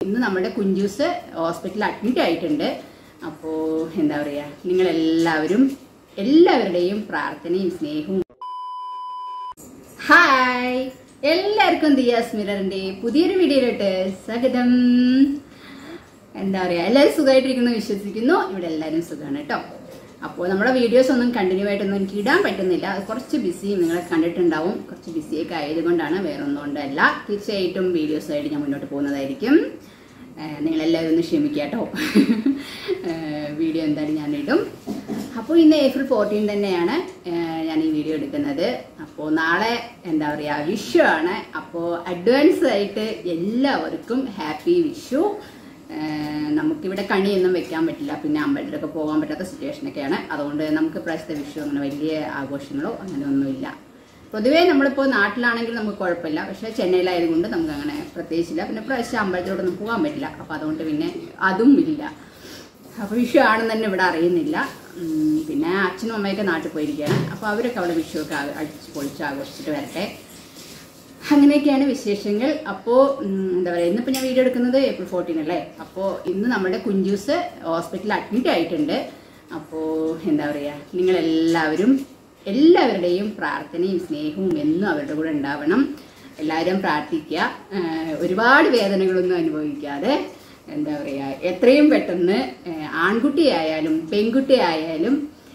ഇന്ന് നമ്മുടെ കുഞ്ചൂസ് ഹോസ്പിറ്റലിൽ അഡ്മിറ്റ് ആയിട്ടുണ്ട് അപ്പോൾ എന്താ പറയുക നിങ്ങളെല്ലാവരും എല്ലാവരുടെയും പ്രാർത്ഥനയും സ്നേഹവും ഹായ് എല്ലാവർക്കും ദിയാസ് മിററിന്റെ പുതിയൊരു വീഡിയോയിലോട്ട് സ്വാഗതം എന്താ പറയുക എല്ലാവരും സുഖമായിട്ടിരിക്കുന്നു വിശ്വസിക്കുന്നു ഇവിടെ എല്ലാവരും സുഖമാണ് കേട്ടോ അപ്പോൾ നമ്മുടെ വീഡിയോസ് ഒന്നും കണ്ടിന്യൂ ആയിട്ടൊന്നും എനിക്ക് ഇടാൻ പറ്റുന്നില്ല അത് കുറച്ച് ബിസി നിങ്ങളെ കണ്ടിട്ടുണ്ടാവും കുറച്ച് ബിസിയൊക്കെ ആയതുകൊണ്ടാണ് വേറെ ഒന്നും കൊണ്ടല്ല തീർച്ചയായിട്ടും വീഡിയോസായിട്ട് ഞാൻ മുന്നോട്ട് പോകുന്നതായിരിക്കും ഏഹ് നിങ്ങളെല്ലാവരും ഒന്ന് ക്ഷമിക്കുക കേട്ടോ വീഡിയോ എന്തായാലും ഞാൻ ഇടും അപ്പോൾ ഇന്ന് ഏപ്രിൽ ഫോർട്ടീൻ തന്നെയാണ് ഏഹ് ഞാൻ ഈ വീഡിയോ എടുക്കുന്നത് അപ്പോൾ നാളെ എന്താ പറയുക വിഷു ആണ് അപ്പോൾ അഡ്വാൻസ് ആയിട്ട് എല്ലാവർക്കും ഹാപ്പി വിഷു ഏഹ് നമുക്കിവിടെ കണിയൊന്നും വെക്കാൻ പറ്റില്ല പിന്നെ അമ്പലത്തിലൊക്കെ പോകാൻ പറ്റാത്ത സിറ്റുവേഷനൊക്കെയാണ് അതുകൊണ്ട് നമുക്ക് പ്രാവശ്യത്തെ വിഷു അങ്ങനെ വലിയ ആഘോഷങ്ങളോ അങ്ങനെ ഒന്നുമില്ല പൊതുവേ നമ്മളിപ്പോൾ നാട്ടിലാണെങ്കിൽ നമുക്ക് കുഴപ്പമില്ല പക്ഷേ ചെന്നൈയിലായതുകൊണ്ട് നമുക്ക് അങ്ങനെ പ്രത്യേകിച്ചില്ല പിന്നെ പ്രാവശ്യം അമ്പലത്തിലോട്ടൊന്നും പോകാൻ പറ്റില്ല അപ്പോൾ അതുകൊണ്ട് പിന്നെ അതും ഇല്ല അപ്പോൾ വിഷു ആണെന്ന് തന്നെ ഇവിടെ അറിയുന്നില്ല ഉം, പിന്നെ അച്ഛനും അമ്മയൊക്കെ നാട്ടിൽ പോയിരിക്കുകയാണ് അപ്പോൾ അവരൊക്കെ അവിടെ വിഷുവൊക്കെ ആ- അടിച്ച് പൊളിച്ച് ആഘോഷിച്ചിട്ട് വരട്ടെ അങ്ങനെയൊക്കെയാണ് വിശേഷങ്ങൾ അപ്പോൾ എന്താ പറയുക ഇന്നിപ്പോൾ ഞാൻ വീഡിയോ എടുക്കുന്നത് ഏപ്രിൽ ഫോർട്ടീൻ അല്ലേ അപ്പോൾ ഇന്ന് നമ്മുടെ കുഞ്ചൂസ് ഹോസ്പിറ്റലിൽ അഡ്മിറ്റ് ആയിട്ടുണ്ട് അപ്പോൾ എന്താ പറയുക നിങ്ങളെല്ലാവരും എല്ലാവരുടെയും പ്രാർത്ഥനയും സ്നേഹവും എന്നും അവരുടെ കൂടെ ഉണ്ടാവണം എല്ലാവരും പ്രാർത്ഥിക്കുക ആഹ് ഒരുപാട് വേദനകളൊന്നും അനുഭവിക്കാതെ എന്താ പറയുക എത്രയും പെട്ടെന്ന് ആഹ് ആൺകുട്ടിയായാലും പെൺകുട്ടിയായാലും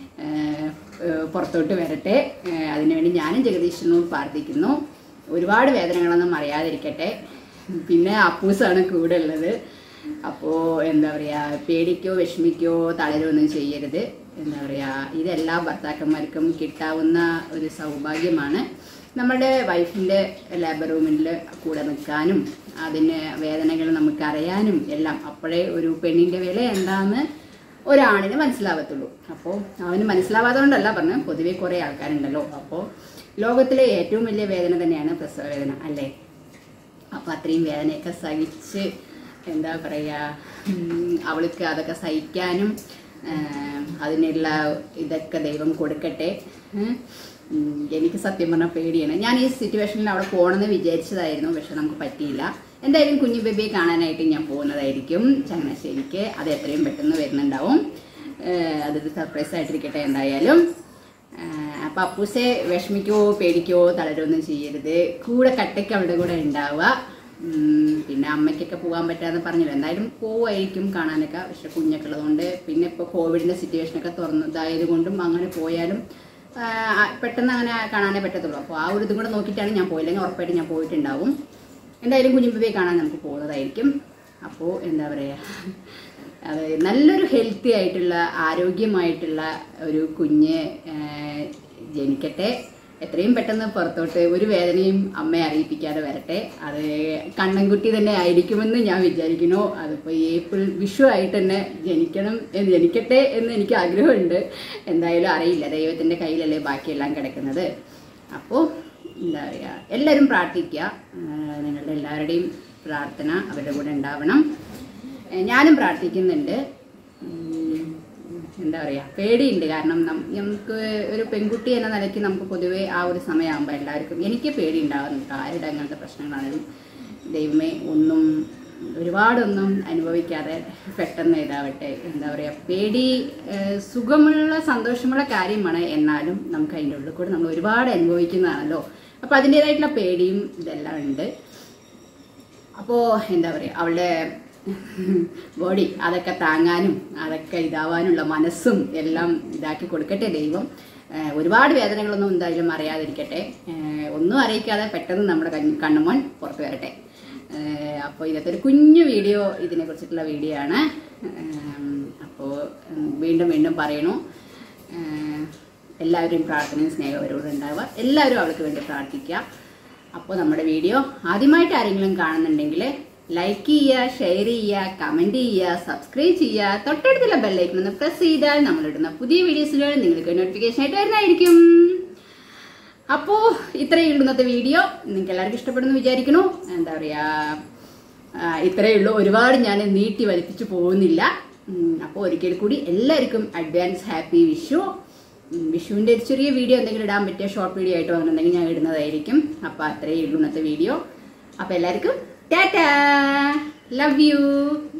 ആഹ് ഏഹ് പുറത്തോട്ട് വരട്ടെ ഏഹ് അതിനുവേണ്ടി ഞാനും ജഗദീശനോട് പ്രാർത്ഥിക്കുന്നു ഒരുപാട് വേദനകളൊന്നും അറിയാതിരിക്കട്ടെ പിന്നെ അപ്പൂസാണ് കൂടെ ഉള്ളത് അപ്പോൾ എന്താ പറയുക പേടിക്കോ വിഷമിക്കോ തളരുമൊന്നും ചെയ്യരുത് എന്താ പറയുക ഇതെല്ലാ ഭർത്താക്കന്മാർക്കും കിട്ടാവുന്ന ഒരു സൗഭാഗ്യമാണ് നമ്മുടെ വൈഫിൻ്റെ ലേബർ റൂമിൽ കൂടെ നിൽക്കാനും അതിന് വേദനകൾ നമുക്ക് അറിയാനും എല്ലാം അപ്പോഴേ ഒരു പെണ്ണിൻ്റെ വില എന്താണെന്ന് ഒരാണിന് മനസ്സിലാവത്തുള്ളൂ അപ്പോൾ അവന് മനസ്സിലാവാത്തതുകൊണ്ടല്ല പറഞ്ഞു പൊതുവെ കുറേ ആൾക്കാരുണ്ടല്ലോ അപ്പോൾ ലോകത്തിലെ ഏറ്റവും വലിയ വേദന തന്നെയാണ് പ്രസവ വേദന അല്ലേ അപ്പോൾ അത്രയും വേദനയൊക്കെ സഹിച്ച് എന്താ പറയുക ഉം, അവൾക്ക് അതൊക്കെ സഹിക്കാനും ആ, അതിനുള്ള ഇതൊക്കെ ദൈവം കൊടുക്കട്ടെ ഉം. ഉം, എനിക്ക് സത്യം പറഞ്ഞാൽ പേടിയാണ് ഞാൻ ഈ സിറ്റുവേഷനിൽ അവിടെ പോകണമെന്ന് വിചാരിച്ചതായിരുന്നു പക്ഷെ നമുക്ക് പറ്റിയില്ല എന്തായാലും കുഞ്ഞു ബേബിയെ കാണാനായിട്ട് ഞാൻ പോകുന്നതായിരിക്കും ചങ്ങനാശ്ശേരിക്ക് അത് എത്രയും പെട്ടെന്ന് വരുന്നുണ്ടാവും ഏഹ് അതൊരു സർപ്രൈസ് ആയിട്ടിരിക്കട്ടെ എന്തായാലും ഏഹ് അപ്പൊ അപ്പൂസെ വിഷമിക്കോ പേടിക്കോ തളരൊന്നും ചെയ്യരുത് കൂടെ കട്ടയ്ക്ക് അവളുടെ കൂടെ ഉണ്ടാവുക ഉം, പിന്നെ അമ്മയ്ക്കൊക്കെ പോകാൻ പറ്റാന്ന് പറഞ്ഞില്ല എന്തായാലും പോവായിരിക്കും കാണാനൊക്കെ പക്ഷെ കുഞ്ഞൊക്കെ ഉള്ളതുകൊണ്ട് പിന്നെ ഇപ്പോൾ കോവിഡിന്റെ സിറ്റുവേഷനൊക്കെ തുറന്നതായത് കൊണ്ടും അങ്ങനെ പോയാലും ആ, പെട്ടെന്ന് അങ്ങനെ കാണാനേ പറ്റത്തുള്ളൂ അപ്പോൾ ആ ഒരു ഇതും കൂടെ നോക്കിയിട്ടാണ് ഞാൻ പോയില്ലെങ്കിൽ ഉറപ്പായിട്ട് ഞാൻ പോയിട്ടുണ്ടാവും എന്തായാലും കുഞ്ഞുബിയെ കാണാൻ നമുക്ക് പോകുന്നതായിരിക്കും അപ്പോൾ എന്താ പറയുക അത് നല്ലൊരു ഹെൽത്തി ആയിട്ടുള്ള ആരോഗ്യമായിട്ടുള്ള ഒരു കുഞ്ഞ് ആ, ജനിക്കട്ടെ എത്രയും പെട്ടെന്ന് പുറത്തോട്ട് ഒരു വേദനയും അമ്മയെ അറിയിപ്പിക്കാതെ വരട്ടെ അത് കണ്ണൻകുട്ടി തന്നെ ആയിരിക്കുമെന്ന് ഞാൻ വിചാരിക്കുന്നു അതിപ്പോൾ ഏപ്രിൽ വിഷു ആയിട്ട് തന്നെ ജനിക്കണം എന്ന് ജനിക്കട്ടെ എന്ന് എനിക്ക് ആഗ്രഹമുണ്ട് എന്തായാലും അറിയില്ല ദൈവത്തിൻ്റെ കയ്യിലല്ലേ ബാക്കിയെല്ലാം കിടക്കുന്നത് അപ്പോൾ എന്താ പറയുക എല്ലാവരും പ്രാർത്ഥിക്കുക ആ, നിങ്ങളുടെ എല്ലാവരുടെയും പ്രാർത്ഥന അവരുടെ കൂടെ ഉണ്ടാവണം ഏ, ഞാനും പ്രാർത്ഥിക്കുന്നുണ്ട് ഉം, എന്താ പറയുക പേടിയുണ്ട് കാരണം നം- നമുക്ക് ഒരു പെൺകുട്ടി എന്ന നിലയ്ക്ക് നമുക്ക് പൊതുവേ ആ ഒരു സമയമാകുമ്പോൾ എല്ലാവർക്കും എനിക്ക് പേടി ഉണ്ടാകുന്നുണ്ട് ആരുടെ അങ്ങനത്തെ പ്രശ്നങ്ങളാണെങ്കിലും ദൈവമേ ഒന്നും ഒരുപാടൊന്നും അനുഭവിക്കാതെ പെട്ടെന്ന് ഇതാവട്ടെ എന്താ പറയുക പേടി ഏഹ്, സുഖമുള്ള സന്തോഷമുള്ള കാര്യമാണ് എന്നാലും നമുക്ക് അതിൻ്റെ ഉള്ളിൽ കൂടെ നമ്മൾ ഒരുപാട് അനുഭവിക്കുന്നതാണല്ലോ അപ്പോൾ അതിൻ്റേതായിട്ടുള്ള പേടിയും ഇതെല്ലാം ഉണ്ട് അപ്പോൾ എന്താ പറയുക അവളുടെ ബോഡി അതൊക്കെ താങ്ങാനും അതൊക്കെ ഇതാവാനുള്ള മനസ്സും എല്ലാം ഇതാക്കി കൊടുക്കട്ടെ ദൈവം ഏഹ് ഒരുപാട് വേദനകളൊന്നും എന്തായാലും അറിയാതിരിക്കട്ടെ ഏഹ് ഒന്നും അറിയിക്കാതെ പെട്ടെന്ന് നമ്മുടെ കണ്ണ് കണ്ണുമോൻ പുറത്ത് വരട്ടെ അപ്പോൾ ഇന്നത്തെ ഒരു കുഞ്ഞു വീഡിയോ ഇതിനെ കുറിച്ചിട്ടുള്ള വീഡിയോ ആണ് അപ്പോൾ വീണ്ടും വീണ്ടും പറയണു ഏഹ് എല്ലാവരും പ്രാർത്ഥനയും സ്നേഹവും അവരോട് ഉണ്ടാവുക എല്ലാവരും അവൾക്ക് വേണ്ടി പ്രാർത്ഥിക്കുക അപ്പോൾ നമ്മുടെ വീഡിയോ ആദ്യമായിട്ട് ആരെങ്കിലും കാണുന്നുണ്ടെങ്കിൽ ലൈക്ക് ചെയ്യുക ഷെയർ ചെയ്യുക കമൻറ്റ് ചെയ്യുക സബ്സ്ക്രൈബ് ചെയ്യുക തൊട്ടടുത്തുള്ള ബെല്ലൈക്കൺ ഒന്ന് പ്രസ് ചെയ്താൽ നമ്മളിടുന്ന പുതിയ വീഡിയോസുകൾ നിങ്ങൾക്ക് നോട്ടിഫിക്കേഷൻ ആയിട്ട് വരുന്നതായിരിക്കും അപ്പോൾ ഇത്രയേ ഉള്ളൂ ഇന്നത്തെ വീഡിയോ നിങ്ങൾക്ക് എല്ലാവർക്കും ഇഷ്ടപ്പെടുന്നു വിചാരിക്കുന്നു എന്താ പറയുക ഇത്രയേ ഉള്ളൂ ഒരുപാട് ഞാൻ നീട്ടി വലിപ്പിച്ചു പോകുന്നില്ല അപ്പോൾ ഒരിക്കൽ കൂടി എല്ലാവർക്കും അഡ്വാൻസ് ഹാപ്പി വിഷു ഉം, വിഷുവിൻ്റെ ഒരു ചെറിയ വീഡിയോ എന്തെങ്കിലും ഇടാൻ പറ്റിയ ഷോർട്ട് വീഡിയോ ആയിട്ട് വന്നിട്ടുണ്ടെങ്കിൽ ഞാൻ ഇടുന്നതായിരിക്കും അപ്പോൾ അത്രയേ ഉള്ളൂ ഇന്നത്തെ വീഡിയോ അപ്പോൾ എല്ലാവർക്കും ടാറ്റാ ലവ് യു